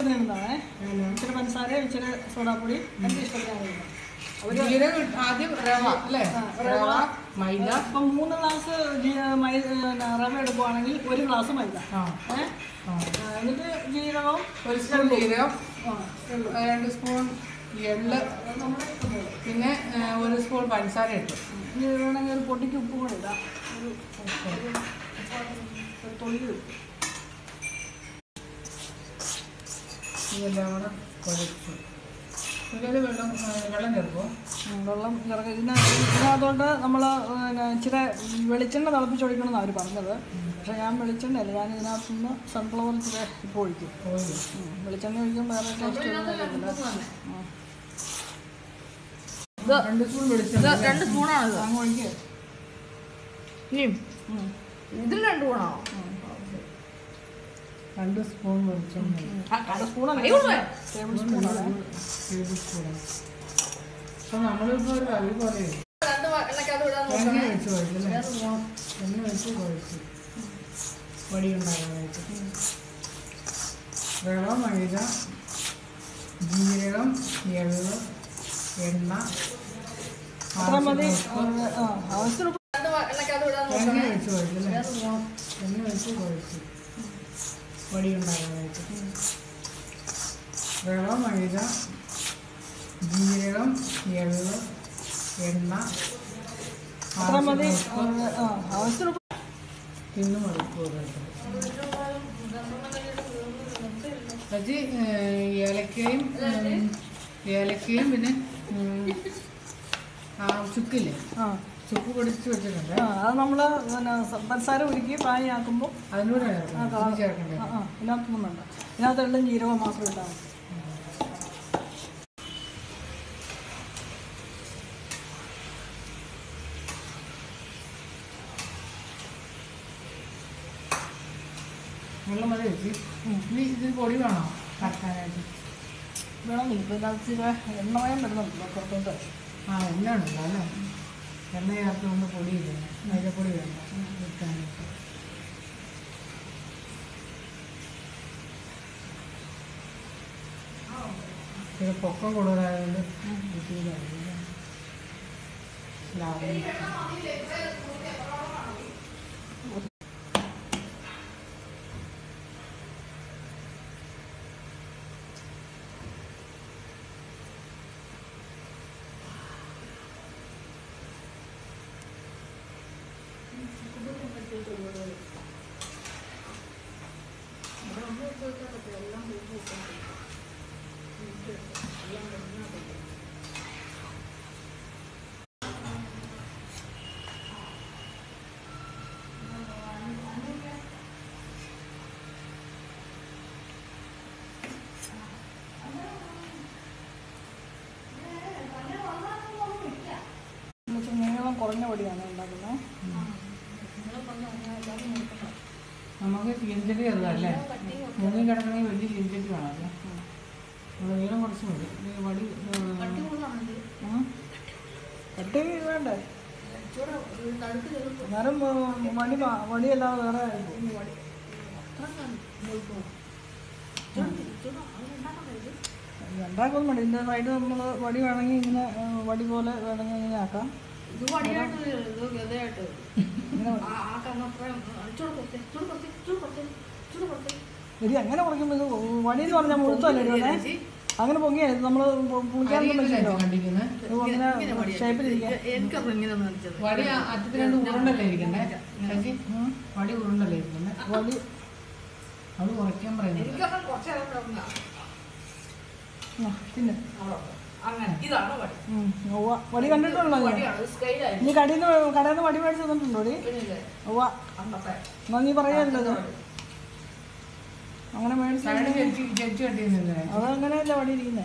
ഇടുന്നതാണേ ഇച്ചിരി പഞ്ചസാരയും ഇച്ചിരി സോഡാപ്പൊടി എൻ്റെ ഇഷ്ടത്തിനാണ് ഇടുന്നത് ഒരു ജീരകം ഇട്ട് ആദ്യം റവ അല്ലേ ആ, റവ. റവ മൈദ ഇപ്പം മൂന്ന് ഗ്ലാസ് ജീ- മൈ പിന്നെ റവ എടുക്കുവാണെങ്കിൽ ഒരു ഗ്ലാസ് മൈദ ആ ഏ ആ. ആ, എന്നിട്ട് ജീരകവും ഒരു സ്പൂൺ ജീരകം ആ, എള്ളു. രണ്ട് സ്പൂൺ എള്ള് അത് നമ്മുടെ ഇഷ്ടം പോലെ. പിന്നെ ആ, ഒരു സ്പൂൺ പഞ്ചസാര ഇട്ടു ഇനി വേണമെങ്കിൽ ഒരു പൊട്ടിക്ക് ഉപ്പ് കൂടെ ഇടാം ഒരു ഒരു തൊള്ളി ഉപ്പ് ഇതെല്ലാം കൂടെ കുഴച്ചു ഇതിൽ വെള്ളം ആ, വെള്ളം ചേർക്കുമോ ഉം, വെള്ളം ഇറക്കി ഇതിനകത്ത് ഇതിനകത്തോട്ട് നമ്മൾ പിന്നെ ഇച്ചിരി വെളിച്ചെണ്ണ തിളപ്പിച്ചൊഴിക്കണമെന്നാണ് അവർ പറഞ്ഞത് പക്ഷേ ഞാൻ വെളിച്ചെണ്ണയല്ല ഞാൻ ഇതിനകത്തുനിന്ന് സൺഫ്ലവർ ഇച്ചിരി ഇപ്പോൾ ഒഴിക്കും ഓയിൽ ഉം, വെളിച്ചെണ്ണ ഒഴിക്കുമ്പോൾ വേറെ ടേസ്റ്റ് രണ്ട് സ്പൂൺ വെളിച്ചെണ്ണ രണ്ട് സ്പൂണാണ് അങ്ങ് ഒഴിക്കുക ഇനിയും ഇതിൽ രണ്ട് സ്പൂണാണോ രണ്ട് സ്പൂൺ വെളിച്ചെണ്ണ അര സ്പൂണല്ല ടേബിൾ സ്പൂണാണ് ടേബിൾ സ്പൂൺ അപ്പം നമ്മളിപ്പോൾ ഒരു കറി പോലെ രണ്ട് എണ്ണക്കകത്ത് വിടാൻ എണ്ണ വെച്ച് കുഴച്ചല്ലേ എണ്ണ വെച്ച് കുഴച്ച് വടി ഉണ്ടാകാനായിട്ട് റവ മൈദ ജീരകം എള്ള് എണ്ണ അത്ര മതി ആവശ്യത്തിന് ഉപ്പ്. ആ ആവശ്യത്തിന് ഉപ്പ് രണ്ട് എണ്ണക്കകത്ത് വിടാൻ എണ്ണ വെച്ച് കുഴച്ചല്ലേ എണ്ണ വെച്ച് കുഴച്ച് വടി ഉണ്ടാകാനായിട്ട് റവ മൈദ ജീരകം എള്ള് എണ്ണ അത്ര മതി ആവശ്യത്തിന് ഉപ്പ്. ആ ആവശ്യത്തിന് ഉപ്പ് തിന്നു മടുക്കുക അജി ഏലക്കയും ഉം, ഏലക്കയും പിന്നെ ഉം, ആ ചുക്കില്ലേ ആ ചുക്ക് പൊടിച്ച് വെച്ചിട്ടുണ്ട് ആ അത് നമ്മൾ പിന്നെ സ- പഞ്ചസാര ഉരുക്കി പാനിയാക്കുമ്പോൾ അതിനൂടെ ആ, ചേർക്കണം കാ- ഇത് ചേർക്കണ്ടേ ആ ആ ഇതിനകത്തൊന്നും വേണ്ട ഇതിനകത്ത് എള്ളും ജീരകവും മാത്രം ഇട്ടാൽ മതി വെള്ളം മതി വെച്ച് ഇനി ഇതിന് പൊടി വേണോ കറക്കാനായിട്ട് വേണമെങ്കിൽ ഇപ്പോൾ ഇതിനകത്ത് ഇച്ചിരി എണ്ണമയം വരുന്നുണ്ടല്ലോ പുറത്തോട്ട് ആ എണ്ണ ഉണ്ടല്ലോ അല്ലേ എണ്ണ ചേർത്തുകൊണ്ട് പൊടിയില്ല മൈദപ്പൊടി വേണ്ട വെക്കാനായിട്ട് ഇത് പൊക്കം കൂടുതലായതുകൊണ്ട് ബുദ്ധിമുട്ടായിരിക്കും ലാഭം എന്നുവെച്ചാൽ നീളം കുറഞ്ഞ പൊടിയാണ് ഉണ്ടാക്കുന്നത് നമുക്ക് ചീഞ്ചട്ടി ചെറുതല്ലേ മുങ്ങി കിടക്കണമെങ്കിൽ വലിയ ചീഞ്ചട്ടി വേണമല്ലോ അത് നീളം കുറച്ച് മതി ഈ വടി ഉം. കട്ടി വേണ്ടേ അന്നേരം ഉം, വടി മാ- വടിയല്ലാതെ വേറെ ആയിരിക്കും. ഉണ്ടാക്കൊന്നും വേണ്ട ഇതിൻ്റെ സൈഡ് നമ്മൾ വടി വേണമെങ്കിൽ ഇങ്ങനെ ആ, വടി പോലെ വേണമെങ്കിൽ ഇങ്ങനെ ആക്കാം ഇത് വടിയായിട്ട് ഇത് ഗതയായിട്ട് ഇങ്ങനെ മതി. ആ ആ കണ്ണത്രയും ചൂട് കൊടുത്തേ ചൂട് കൊടുത്തേ ചൂട് കൊടുത്തേ ചൂട് കൊടുത്തേ എടി അങ്ങനെ കുറയ്ക്കുമ്പോൾ ഇത് വടി എന്ന് പറഞ്ഞാൽ മുഴുത്തല്ലേ ഇടുവേ അങ്ങനെ പൊങ്ങിയാൽ നമ്മൾ പുളിക്കാനൊന്നും പറ്റില്ലല്ലോ കണ്ടിരിക്കുന്നത് ഇത് അങ്ങനെ ഷേപ്പിലിരിക്കാൻ എനിക്കപ്പം ഇങ്ങനെ നടിച്ചത് വടി ആ അറ്റത്ത് രണ്ട് ഉരുണ്ടല്ലേ ഇരിക്കണ്ടേ ചേച്ചി വടി ഉരുണ്ടല്ലേ ഇരിക്കണ്ടേ വടി അത് കുറയ്ക്കാൻ പറയുന്നത് എനിക്കപ്പം കുറച്ചേരം കിടക്കുന്ന ആ, പിന്നെ അങ്ങനെ ഇതാണ് വടി ഉം, ഉവ്വ. വടി കണ്ടിട്ടുണ്ടോ നീ വടിയാണ് സ്കൈലായി നീ കടയിൽ നിന്ന് കടയിൽ നിന്ന് വടി മേടിച്ച് തന്നിട്ടുണ്ടോ ഡി പിന്നെ ഉവ്വ അന്നത്തെ എന്നാ നീ പറയാമല്ലോ ഇത് അങ്ങനെ മേടിച്ച് സൈഡ് ചേച്ചി ചേച്ചി കട്ടിയുന്നില്ലേ അത് അങ്ങനെയല്ല വടി ഇരിക്കുന്നേ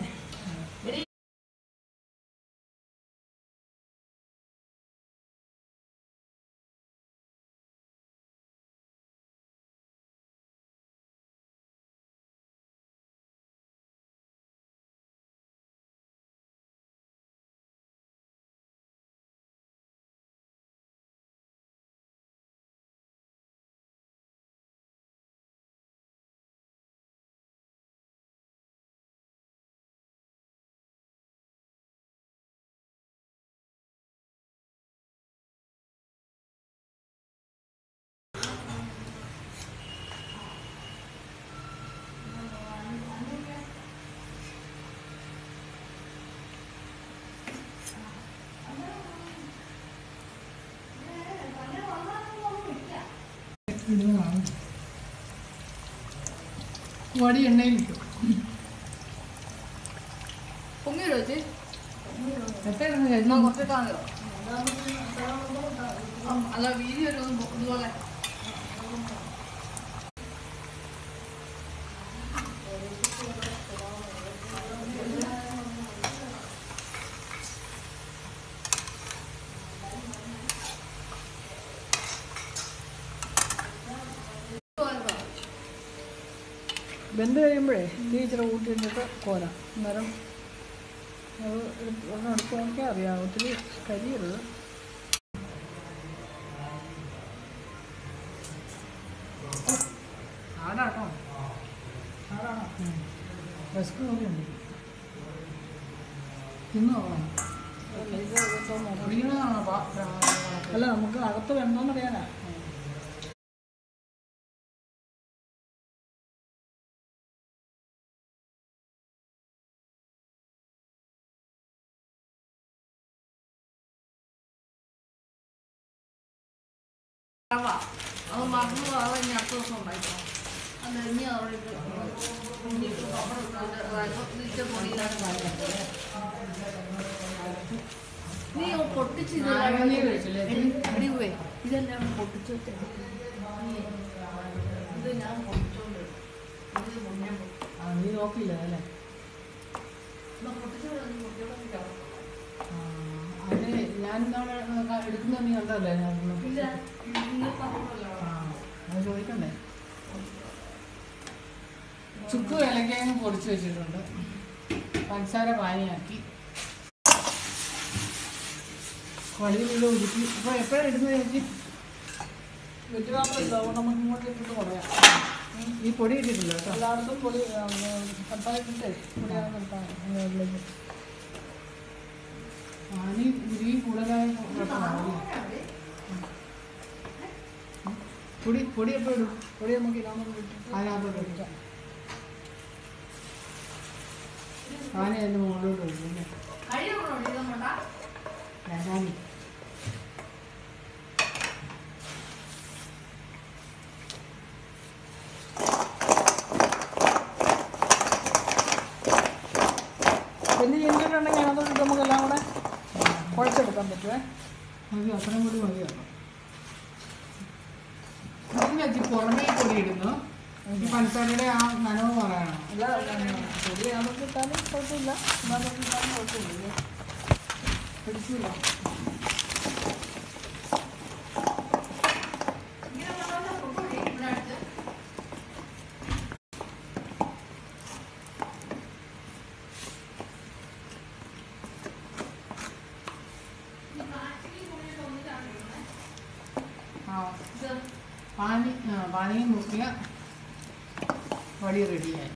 ഇടുന്നതാണ് വടി എണ്ണയിലിട്ടു പൊങ്ങിയിടോ ചേച്ചി എത്ര ഇടുന്ന എന്നാ കഴിഞ്ഞു കുറച്ച് കാണുമോ അല്ല വീതി ഒരു ഇതുപോലെ വെന്ത് കഴിയുമ്പോഴേ തീ ഇച്ചിരി കൂട്ടിയിട്ടിട്ട് കോരാം അന്നേരം അത് എടുത്ത് ഒന്ന് എടുത്ത് നോക്കിയാൽ അറിയാം ഒത്തിരി കരിയരുത് ആടാട്ടോ ആടാണോ റസ്ക് പോലെയുണ്ട് തിന്നു നോക്കണം ഇത് ഇതൊന്ന് നോക്കാം. വീണതാണോ പാ അല്ല നമുക്ക് അകത്ത് വെന്തോന്ന് അറിയാനാ റവ അത് മറന്നു റവ ഇനി അടുത്ത ദിവസം ഉണ്ടായിക്കോ അത് ഇനി അവിടെ ഇട്ട് ഇനിയിട്ട് പപ്പടം ഇട്ടിട്ട് റവ ഇതിട്ട് പൊടിയിലാക്കി നീ പൊട്ടിച്ച് നാരങ്ങ നീര് ഒഴിച്ചില്ലേ? അടിവേ ഇതെല്ലാം പൊട്ടിച്ച് വെച്ചേ. നീ ഇത് ഞാൻ പൊട്ടിച്ചോണ്ട് വരും. ഇത് മുന്നേ പൊട്ടി- ആ നീ നോക്കിയില്ല അല്ലേ ഇത് പൊട്ടിച്ച് വിടാം, നീ പൊട്ടിയോളം നിൽക്കാം. ആ, അത് ഞാൻ ഇന്നാളെ എടുക്കുന്ന നീ കണ്ടല്ലേ ഞാൻ ഇല്ല നിങ്ങൾ പറഞ്ഞല്ലോ ആ അത് ചോദിക്കണ്ടേ ചുക്ക് ഏലക്കയും പൊടിച്ച് വെച്ചിട്ടുണ്ട് പഞ്ചസാര പാനിയാക്കി വഴിയിലുള്ള ഉരുക്കി അപ്പോൾ എപ്പോഴാണ് ഇടുന്നത് ചേച്ചി വെറ്റി മാത്രം ഇല്ല അതുകൊണ്ട് നമുക്ക് ഇങ്ങോട്ട് ഇട്ടിട്ട് പറയാം ഈ പൊടി ഇട്ടിട്ടില്ല കേട്ടോ എല്ലായിടത്തും പൊടി കട്ടായിട്ടിട്ടേ പൊടിയാണ് നിർത്താൻ അതിലേക്ക് പാനി ഉരുകി കൂടുതലായ കുഴപ്പമാണ് പൊടി പൊടി എപ്പോൾ ഇടും പൊടി നമുക്ക് ഇതിനകത്ത് ഇട്ടിട്ട് അതിനകത്തോട്ട് ഒഴിക്കാം പാനി അതിൻ്റെ മുകളിലോട്ട് ഒഴിക്കും അല്ലേ കഴിയണോ ഇതൊന്നുണ്ടാ രണ്ടാനി വലിയ ചീനിച്ചിട്ടുണ്ടെങ്കിൽ അതിനകത്ത് ഇട്ട് നമുക്ക് എല്ലാം കൂടെ കുഴച്ചെടുക്കാൻ പറ്റുമേ മതി അത്രയും കൂടി മതിയാക്കാം ഇതിന് വെച്ച് പുറമേ ഈ പൊടി ഇടുന്നു ഈ പഞ്ചസാരയുടെ ആ നനവ് പറയണം അല്ല പൊടി അതിനകത്ത് ഇട്ടാലും കുഴപ്പമില്ല അതിനകത്ത് ഇട്ടാലും കുഴപ്പമില്ല പിടിക്കില്ല ഇങ്ങനെ കൊണ്ടുവന്നാ പൊട്ടുപൊടി ഇവിടെ അടുത്ത് ആ പാനി ആ പാനിയും മുക്കിയ വടി റെഡിയായി